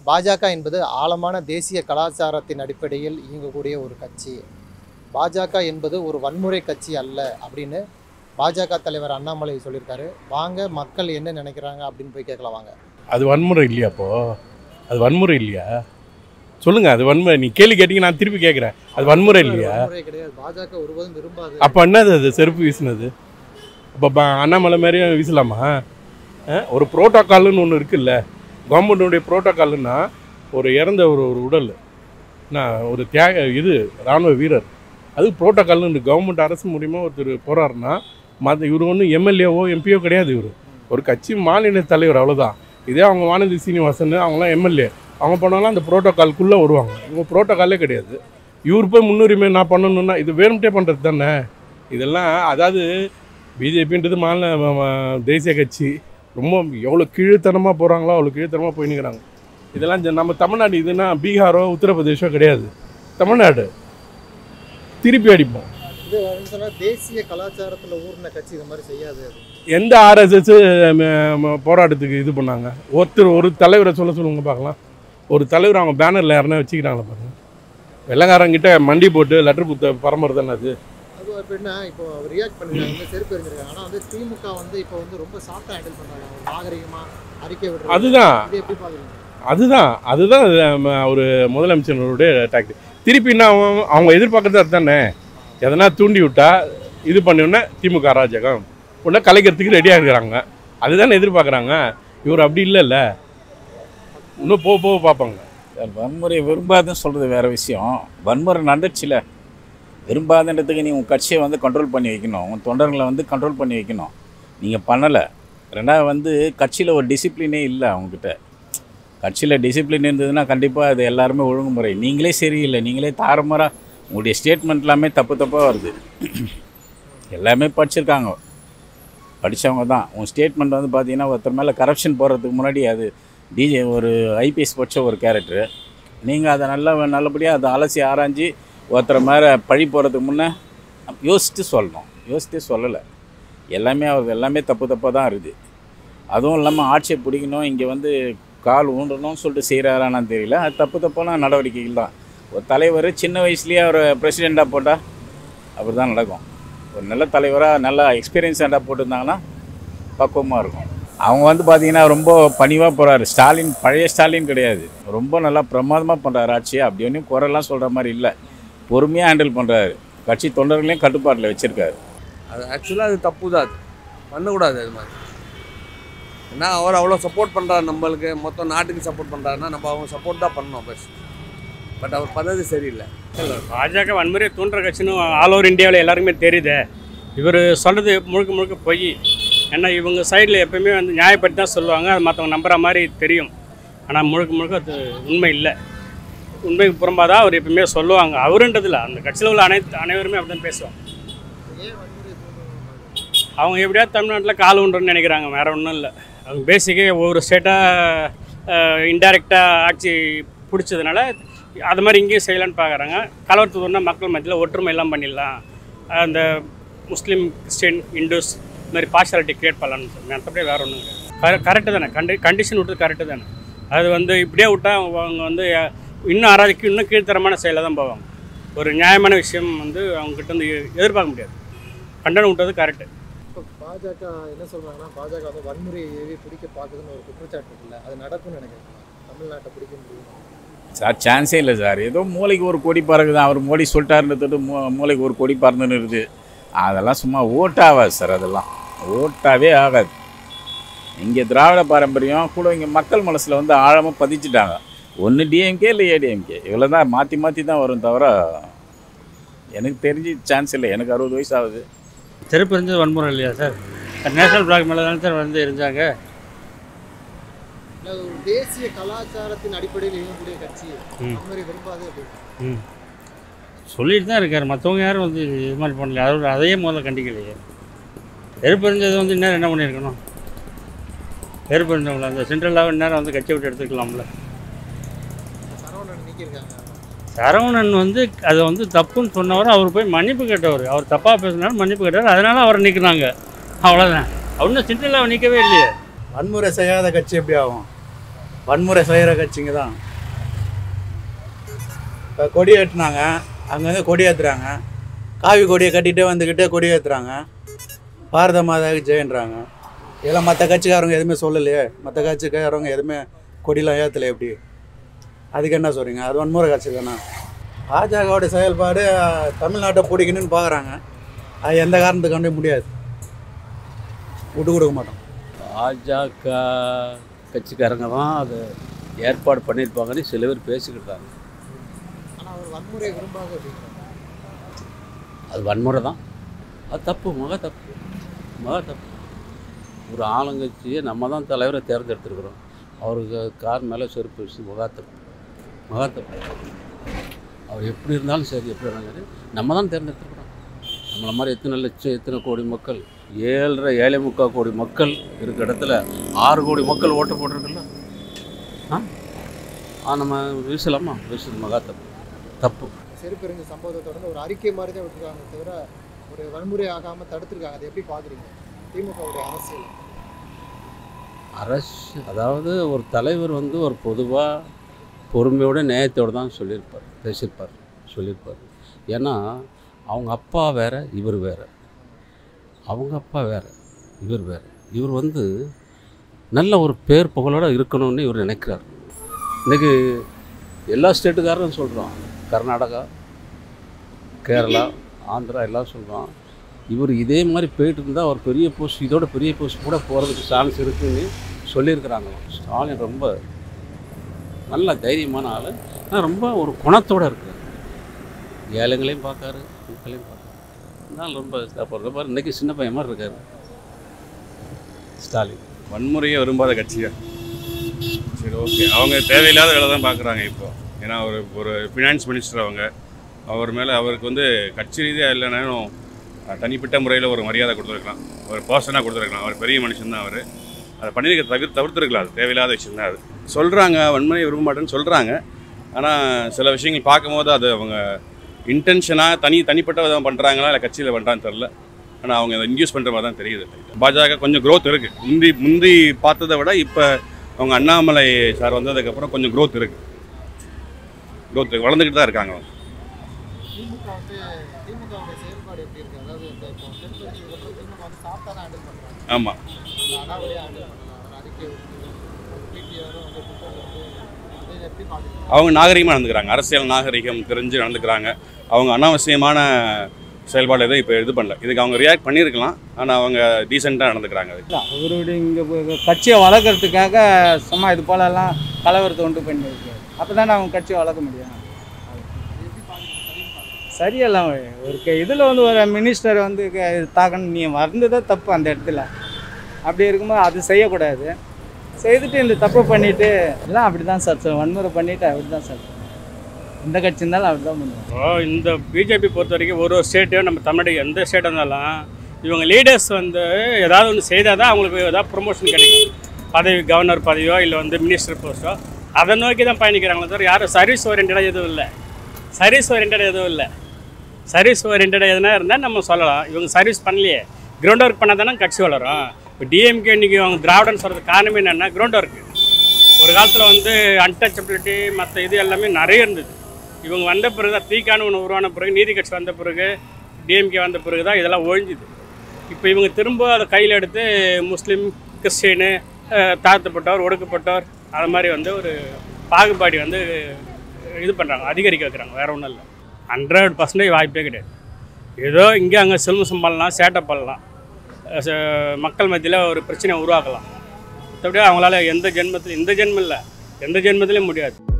பாஜக என்பது ஆழமான தேசிய கலாச்சாரத்தின் அடிப்படையில் இயங்கக்கூடிய ஒரு கட்சி பாஜக என்பது ஒரு வன்முறை கட்சி அல்ல அப்படின்னு பாஜக தலைவர் அண்ணாமலை சொல்லியிருக்காரு வாங்க மக்கள் என்ன நினைக்கிறாங்க அப்படின்னு போய் கேட்கலாம் வாங்க அது வன்முறை இல்லையா அப்போ அது வன்முறை இல்லையா சொல்லுங்க அது வன்முறை நீ கேள்வி கேட்டீங்க நான் திருப்பி கேட்குறேன் அது வன்முறை இல்லையா வன்முறை கிடையாது பாஜக ஒருபோதும் விரும்பாது அப்போ என்னது அது செருப்பு வீசினது அப்போ ப- அண்ணாமலை மாதிரியும் வீசலாமா அஹ், ஒரு புரோட்டோக்கால்னு ஒன்று இருக்குல்ல கவர்மெண்ட்டுடைய புரோட்டோக்கால்னா ஒரு இறந்த ஒரு ஒரு உடல் நான் ஒரு தியாக இது இராணுவ வீரர் அது புரோட்டோக்கால்னு கவர்மெண்ட் அரசு மூலியமா ஒருத்தர் போறாருன்னா மற்ற இவர் ஒன்றும் எம்எல்ஏவோ எம்பியோ கிடையாது இவர் ஒரு கட்சி மாநில தலைவர் அவ்வளோதான் இதே அவங்க வானதி சீனிவாசன் அவங்களாம் எம்எல்ஏ அவங்க போனாலும் அந்த புரோட்டோக்கால்குள்ளே வருவாங்க இவங்க புரோட்டோக்காலே கிடையாது இவர் போய் முன்னுரிமை நான் பண்ணணும்னா இது வேணும்ட்டே பண்ணுறது தானே இதெல்லாம் அதாவது பிஜேபின்றது மாநில ம- ம- தேசிய கட்சி ரொம்ப எவ்வளோ கீழ்த்தனமாக போகிறாங்களோ அவ்வளோ கீழ்த்தனமாக போய் நிற்கிறாங்க இதெல்லாம் ஜ- நம்ம தமிழ்நாடு இதுனா பீகாரோ உத்தரப்பிரதேஷோ கிடையாது தமிழ்நாடு திருப்பி அடிப்போம் இது வந்து சொன்னா தேசிய கலாச்சாரத்துல ஊர்ன கட்சி இது மாதிரி செய்யாது அது. எந்த ஆர்எஸ்எஸ் போராட்டத்துக்கு இது பண்ணாங்க ஒருத்தர் ஒரு தலைவரை சொல்ல சொல்லுங்க பார்க்கலாம் ஒரு தலைவர் அவங்க பேனரில் யாருன்னா வச்சுக்கிறாங்களா பாருங்க வெள்ளக்காரங்கிட்ட மண்டி போட்டு லெட்டர் கொடுத்த பரம்பரை தானே அது அது எப்படின்னா இப்போ ரியாக்ட் பண்ணிருக்காங்க செருப்பு எறிஞ்சிருக்காங்க ஆனா வந்து திமுக வந்து இப்போ வந்து ரொம்ப சாஃப்டா ஹேண்டில் பண்றாங்க ஒரு நாகரிகமா அறிக்கை விடுறது அதுதான் இது எப்படி பாக்குறீங்க அதுதான் அதுதான் நம்ம ஒரு முதலமைச்சருடைய டாக்டிக் திருப்பி என்ன அவங்க- அவங்க எதிர்பார்க்கறது அதுதானே எதனா தூண்டி விட்டா இது பண்ணிவிடனே திமுக அராஜகம் உடனே கலைக்கிறதுக்கு ரெடியாக இருக்கிறாங்க அதுதானே எதிர்பார்க்குறாங்க இவர் அப்படி இல்லைல்ல இன்னும் போக போக பார்ப்பாங்க சார் வன்முறை விரும்பாதுன்னு சொல்கிறது வேறு விஷயம் வன்முறை நடந்துச்சுல விரும்பாதுன்றதுக்கு நீ உன் கட்சியை வந்து கண்ட்ரோல் பண்ணி வைக்கணும் உன் தொண்டர்களை வந்து கண்ட்ரோல் பண்ணி வைக்கணும் நீங்கள் பண்ணலை ரெண்டாவது வந்து கட்சியில் ஒரு டிசிப்ளினே இல்லை அவங்கக்கிட்ட கட்சியில் டிசிப்ளின் இருந்ததுன்னா கண்டிப்பாக அது எல்லாருமே ஒழுங்குமுறை நீங்களே சரியில்லை நீங்களே தாறுமாறாக உங்களுடைய ஸ்டேட்மெண்ட் எல்லாமே தப்பு தப்பாக வருது எல்லாமே படிச்சிருக்காங்க படித்தவங்க தான் உன் ஸ்டேட்மெண்ட் வந்து பார்த்தீங்கன்னா ஒருத்தர் மேலே கரப்ஷன் போடுறதுக்கு முன்னாடி அது டிஜே ஒரு ஐபிஎஸ் படிச்ச ஒரு கேரக்டர் நீங்கள் அதை நல்ல நல்லபடியாக அதை அலசி ஆராய்ஞ்சு ஒருத்தர் மேலே பழி போகிறதுக்கு முன்னே யோசித்து சொல்லணும் யோசித்தே சொல்லலை எல்லாமே அவர் எல்லாமே தப்பு தப்பாக தான் இருக்குது அதுவும் இல்லாமல் ஆட்சியை பிடிக்கணும் இங்கே வந்து கால் ஊன்றணும்னு சொல்லிட்டு செய்கிறாரான்னு தெரியல அது தப்பு தப்பான நடவடிக்கைகள் தான் ஒரு தலைவர் சின்ன வயசுலேயே அவர் பிரசிடெண்ட்டாக போட்டால் அப்படி தான் நடக்கும் ஒரு நல்ல தலைவராக நல்லா எக்ஸ்பீரியன்ஸாக போட்டிருந்தாங்கன்னா பக்குவமாக இருக்கும் அவங்க வந்து பார்த்தீங்கன்னா ரொம்ப பணிவாக போகிறாரு ஸ்டாலின் பழைய ஸ்டாலின் கிடையாது ரொம்ப நல்லா பிரமாதமாக பண்ணுறாரு ஆட்சியை அப்படி ஒன்றும் குறைலாம் சொல்கிற மாதிரி இல்லை பொறுமையாக ஹேண்டில் பண்ணுறாரு கட்சி தொண்டர்களையும் கட்டுப்பாட்டில் வச்சுருக்காரு அது ஆக்சுவலாக அது தப்பு தான் அது பண்ணக்கூடாது அது மாதிரி ஏன்னா அவர் அவ்வளோ சப்போர்ட் பண்ணுறாரு நம்மளுக்கு மொத்தம் நாட்டுக்கு சப்போர்ட் பண்ணுறாருன்னா நம்ம அவங்க சப்போர்ட் தான் பண்ணணும் பெஸ்ட் பட் அவர் பண்ணது சரியில்லை இல்லை பாஜக வன்முறையை தூண்டுற கட்சின்னு ஆல் ஓவர் இந்தியாவில் எல்லாருக்குமே தெரியுது இவர் சொல்கிறது முழுக்க முழுக்க பொய் ஏன்னா இவங்க சைடில் எப்பயுமே வந்து நியாயப்படி தான் சொல்லுவாங்க அது மற்றவங்க நம்புற மாதிரி தெரியும் ஆனால் முழுக்க முழுக்க அது உண்மை இல்லை உண்மைக்கு புறம்பாக தான் அவர் எப்பயுமே சொல்லுவாங்க அவருன்றதில்ல அந்த கட்சியில் உள்ள அனைத்து அனைவருமே அப்படி தான் பேசுவாங்க ஏன் வன்முறை அவங்க எப்படியாவது தமிழ்நாட்டில் கால் உண்டுன்னு நினைக்கிறாங்க வேற ஒன்றும் இல்லை அவங்க பேசிக்கே ஒவ்வொரு ஸ்டேட்டாக இன்டைரக்டாக ஆட்சி பிடிச்சதுனால அது மாதிரி இங்கேயும் செய்யலான்னு பார்க்குறாங்க கலவரத்து தூண்டினா மக்கள் மத்தியில் ஒற்றுமை எல்லாம் பண்ணிடலாம் அந்த முஸ்லீம் கிறிஸ்டின் இந்துஸ் இந்த மாதிரி பார்ஷாலிட்டி கிரியேட் பண்ணலான்னு சொல்லி மற்றபடி வேறு ஒன்றும் கிடையாது கரெக்டு தானே கண்டி கண்டிஷன் விட்டது கரெக்டு தானே அது வந்து இப்படியே விட்டால் அவங்க வந்து இன்னும் ஆராய்ச்சிக்கு இன்னும் கீழ்த்தரமான செயலில் தான் போவாங்க ஒரு நியாயமான விஷயம் வந்து அவங்ககிட்ட வந்து எதிர்பார்க்க முடியாது கண்டனம் விட்டது கரெக்டு இப்போ பாஜக என்ன சொல்றாங்கன்னா பாஜக வந்து வன்முறையை ஏவி பிடிக்க பார்க்குதுன்னு ஒரு குற்றச்சாட்டு இருக்குல்ல அது நடக்கும்னு நினைக்கிறேன் தமிழ்நாட்டை பிடிக்க முடியும் சார் சான்ஸே இல்லை சார் ஏதோ மூளைக்கு ஒரு கொடி பறக்குது அவர் மோடி சொல்லிட்டாருன்றது மூ மூளைக்கு ஒரு கொடி பறந்துன்னு இருக்குது அதெல்லாம் சும்மா ஓட்டாகாது சார் அதெல்லாம் ஓட்டாவே ஆகாது இங்கே திராவிட பாரம்பரியம் கூட இங்கே மக்கள் மனசில் வந்து ஆழமாக பதிச்சுட்டாங்க ஒன்று டிஎம்கே இல்லை ஏடிஎம்கே இவ்வளோ தான் மாற்றி மாற்றி தான் வரும் தவிர எனக்கு தெரிஞ்சு சான்ஸ் இல்லை எனக்கு அறுபது வயசு ஆகுது செருப்பு எரிஞ்சது வன்முறை இல்லையா சார் நேஷனல் பிளாக் மேலே தானே சார் வந்து எரிஞ்சாங்க இல்லை அது ஒரு தேசிய கலாச்சாரத்தின் அடிப்படையில் இயங்கக்கூடிய கட்சி ம். வன்முறை விரும்பாது அப்படின்னு ம் சொல்லிட்டு தான் இருக்கார் மற்றவங்க யாரும் வந்து இது மாதிரி பண்ணல அவர் அதையே முதல்ல கண்டிக்கலையே செருப்பு எரிஞ்சது வந்து இந்நேரம் என்ன பண்ணியிருக்கணும் செருப்பு எரிஞ்சவங்கள அந்த சென்ட்ரலாக இந்நேரம் வந்து கட்சி விட்டு எடுத்துக்கலாம்ல சரவணன் நீக்கியிருக்காங்க சரவணன் வந்து அதை வந்து தப்புன்னு சொன்னவர் அவர் போய் மன்னிப்பு கேட்டவர் அவர் தப்பாக பேசினாலும் மன்னிப்பு கேட்டவர் அதனால அவரை நீக்கினாங்க அவ்வளோதான் அவனும் சென்ட்ரலாக நிற்கவே இல்லையே வன்முறை செய்யாத கட்சி எப்படி ஆகும் வன்முறை செய்கிற கட்சிங்க தான் இப்போ கொடி ஏற்றுனாங்க அங்கங்கே கொடி ஏற்றுறாங்க காவி கொடியை கட்டிகிட்டே வந்துக்கிட்டே கொடி ஏற்றுறாங்க பாரத மாதாவுக்கு ஜெயன்றாங்க இதெல்லாம் மற்ற கட்சிக்காரங்க எதுவுமே சொல்லலையே மற்ற கட்சிக்காரங்க எதுவுமே கொடிலாம் ஏற்றலை எப்படி அதுக்கு என்ன சொல்கிறீங்க அது வன்முறை கட்சி தானே பாஜகவோட செயல்பாடு அஹ், தமிழ்நாட்டை பிடிக்கணும்னு பார்க்குறாங்க அது எந்த காரணத்துக்கு கொண்டே முடியாது விட்டு கொடுக்க மாட்டோம் பாஜக கட்சிக்காரங்க தான் அதை ஏற்பாடு பண்ணியிருப்பாங்கன்னு சில பேர் பேசிக்கிட்டாங்க ஆனால் அவர் வன்முறை விரும்பாத அப்படிங்கிறாங்க அது வன்முறை தான் அது தப்பு மக தப்பு மக தப்பு ஒரு ஆளுங்கட்சியை நம்ம தான் தலைவரை தேர்ந்தெடுத்துருக்குறோம் அவருக்கு கார் மேலே செருப்பு வச்சு மகா தப்பு மகா தப்பு அவர் எப்படி இருந்தாலும் சரி எப்படி இருந்தாலும் சரி நம்ம தான் தேர்ந்தெடுத்துருக்குறோம் நம்மளை மாதிரி எத்தனை லட்சம் எத்தனை கோடி மக்கள் ஏழரை ஏழை முக்கால் கோடி மக்கள் இருக்க இடத்துல ஆறு கோடி மக்கள் ஓட்டு போட்டிருக்குல்ல ஆ ஆ நம்ம வீசலாமா வீசுறது மகா தப்பு தப்பு செருப்பெருங்க சம்பவத்தை தொடர்ந்து ஒரு அறிக்கை மாதிரி தான் விட்டுருக்காங்க தவிர ஒரு வன்முறை ஆகாமல் தடுத்துருக்காங்க அதை எப்படி பார்க்குறீங்க திமுகவுடைய அரசியல் அரசு அதாவது ஒரு தலைவர் வந்து ஒரு பொதுவாக பொறுமையோட நியாயத்தோடு தான் சொல்லியிருப்பார் பேசியிருப்பார் சொல்லியிருப்பார் ஏன்னா அவங்க அப்பா வேற இவர் வேற அவங்க அப்பா வேற இவர் வேற இவர் வந்து நல்ல ஒரு பேர் புகழோட இருக்கணும்னு இவர் நினைக்கிறார் இன்றைக்கி எல்லா ஸ்டேட்டுக்காரரும் சொல்கிறோம் கர்நாடகா கேரளா ஆந்திரா எல்லாம் சொல்கிறோம் இவர் இதே மாதிரி போயிட்டு இருந்தால் ஒரு பெரிய போஸ்ட் இதோட பெரிய போஸ்ட் கூட போகிறதுக்கு சான்ஸ் இருக்குன்னு சொல்லியிருக்கிறாங்களாம் ஸ்டாலின் ரொம்ப நல்ல தைரியமான ஆள் ஆனால் ரொம்ப ஒரு குணத்தோடு இருக்கிறார் ஏழைங்களையும் பார்க்காரு மக்களையும் பார்க்காரு அதனால் ரொம்ப சாப்பிட்ற ரொம்ப இன்றைக்கி சின்ன பையன் மாதிரி இருக்கார் ஸ்டாலின் வன்முறையை விரும்பாத கட்சியா சரி ஓகே அவங்க தேவையில்லாத வேலை தான் பார்க்குறாங்க இப்போ ஏன்னா ஒரு ஒரு ஃபினான்ஸ் மினிஸ்டர் அவங்க அவர் மேலே அவருக்கு வந்து கட்சி ரீதியாக இல்லைனாலும் அஹ், தனிப்பட்ட முறையில் ஒரு மரியாதை கொடுத்துருக்கலாம் ஒரு பர்சனாக கொடுத்துருக்கலாம் அவர் பெரிய மனுஷன் தான் அவர் அதை பண்ணியிருக்க தவிர தவிர்த்துருக்கலாம் அது தேவையில்லாத விஷயம் தான் அது சொல்கிறாங்க வன்முறையை விரும்ப மாட்டேன்னு சொல்கிறாங்க ஆனால் சில விஷயங்கள் பார்க்கும்போது அது அவங்க இன்டென்ஷனாக தனி தனிப்பட்ட விதம் பண்ணுறாங்களா இல்லை கட்சியில் பண்ணுறான்னு தெரில ஆனால் அவங்க அதை இன்டியூஸ் பண்ணுற மாதிரி தான் தெரியுது பாஜக கொஞ்சம் growth இருக்குது முந்தி முந்தி பார்த்ததை விட இப்போ அவங்க அண்ணாமலை சார் வந்ததுக்கப்புறம் கொஞ்சம் growth இருக்குது growth வளர்ந்துக்கிட்டு தான் இருக்காங்க அவங்க திமுக வந்து திமுகவுடைய செயல்பாடு எப்படி இருக்கு அதாவது இந்த இப்போ செருப்பெருங்க திமுக வந்து சாப்பிட்டா தான் ஹேண்டில் பண்ணுறாங்க ஆமாம் அந்த அடாவடியாக ஹேண்டில் பண்ணலாம் ஒரு அறிக்கை விட்டு ஒரு பிடிஆரும் வந்து ட்விட்டரில் வந்து அதை எப்படி பார்க்குறீங்க அவங்க நாகரிகமாக நடந்துக்கிறாங்க அரசியல் நாகரிகம் தெரிஞ்சு நடந்துக்கிறாங்க அவங்க அனாவசியமான செயல்பாடு எதுவும் இப்போ இது பண்ணல இதுக்கு அவங்க ரியாக்ட் பண்ணியிருக்கலாம் ஆனால் அவங்க டீசெண்டாக நடந்துக்கிறாங்க அது அவருடைய இங்கே கட்சியை வளர்க்குறதுக்காக சும்மா இது போலலாம் கலவரத்தை உண்டு பண்ணி வைக்காது அப்போ தானே அவங்க கட்சியை வளர்க்க முடியும் சரியெல்லாம் ஒரு இதில் வந்து ஒரு மினிஸ்டர் வந்து க- தாக்கணும் நீ வந்ததே தப்பு அந்த இடத்துல அப்படி இருக்கும்போது அது செய்யக்கூடாது செய்துட்டு இந்த தப்பு பண்ணிட்டு எல்லாம் அப்படி தான் சார் சொல்லுவேன். வன்முறை பண்ணிட்டு அப்படி தான் சார் சொல்லுவேன். எந்த கட்சி இருந்தாலும் அப்படி தான் பண்ணுவோம் இப்போ இந்த பிஜேபி பொறுத்த வரைக்கும் ஒரு ஒரு ஸ்டேட்டையும் நம்ம தமிழ்நாடு எந்த ஸ்டேட்டாக இருந்தாலும் இவங்க லீடர்ஸ் வந்து ஏதாவது ஒன்று செய்தால் தான் அவங்களுக்கு ஏதாவது ப்ரொமோஷன் கிடைக்கும் பதவி கவர்னர் பதவியோ இல்லை வந்து மினிஸ்டர் போஸ்ட்டோ அதை நோக்கி தான் பயணிக்கிறாங்களே தவிர யாரும் சர்வீஸ் ஓரியன்டாக எதுவும் இல்லை சர்வீஸ் ஓரியன்டாக எதுவும் இல்லை சர்வீஸ் ஓரியன்டாக எதுனா இருந்தால் நம்ம சொல்லலாம் இவங்க சர்வீஸ் பண்ணலையே கிரவுண்ட் ஒர்க் பண்ணால் தானே கட்சி வளரும் இப்போ டிஎம்கே இன்றைக்கி அவங்க திராவிடன் சொல்கிறது காரணம் என்னென்னா கிரவுண்ட் ஒர்க்கு ஒரு காலத்தில் வந்து அன்டச்சபிலிட்டி மற்ற இது எல்லாமே நிறைய இருந்தது இவங்க வந்த பிறகு தான் தீக்கான ஒன்று உருவான பிறகு நீதி கட்சி வந்த பிறகு டிஎம்கே வந்த பிறகு தான் இதெல்லாம் ஒழிஞ்சுது இப்போ இவங்க திரும்ப அதை கையில் எடுத்து முஸ்லீம் கிறிஸ்டினு அஹ், தாழ்த்தப்பட்டவர் ஒடுக்கப்பட்டவர் அது மாதிரி வந்து ஒரு பாகுபாடி வந்து இது பண்ணுறாங்க அதிகரிக்க வைக்கிறாங்க வேற ஒன்றும் இல்லை ஹண்ட்ரட் பர்சன்டேஜ் வாய்ப்பே கிடையாது ஏதோ இங்கே அங்கே சிலுமசம் பண்ணலாம் சேட்டை பண்ணலாம் அஹ் ச- மக்கள் மத்தியில் ஒரு பிரச்சனையை உருவாக்கலாம் மற்றபடி அவங்களால எந்த ஜென்மத்தில் இந்த ஜென்மம் இல்லை எந்த ஜென்மத்திலையும் முடியாது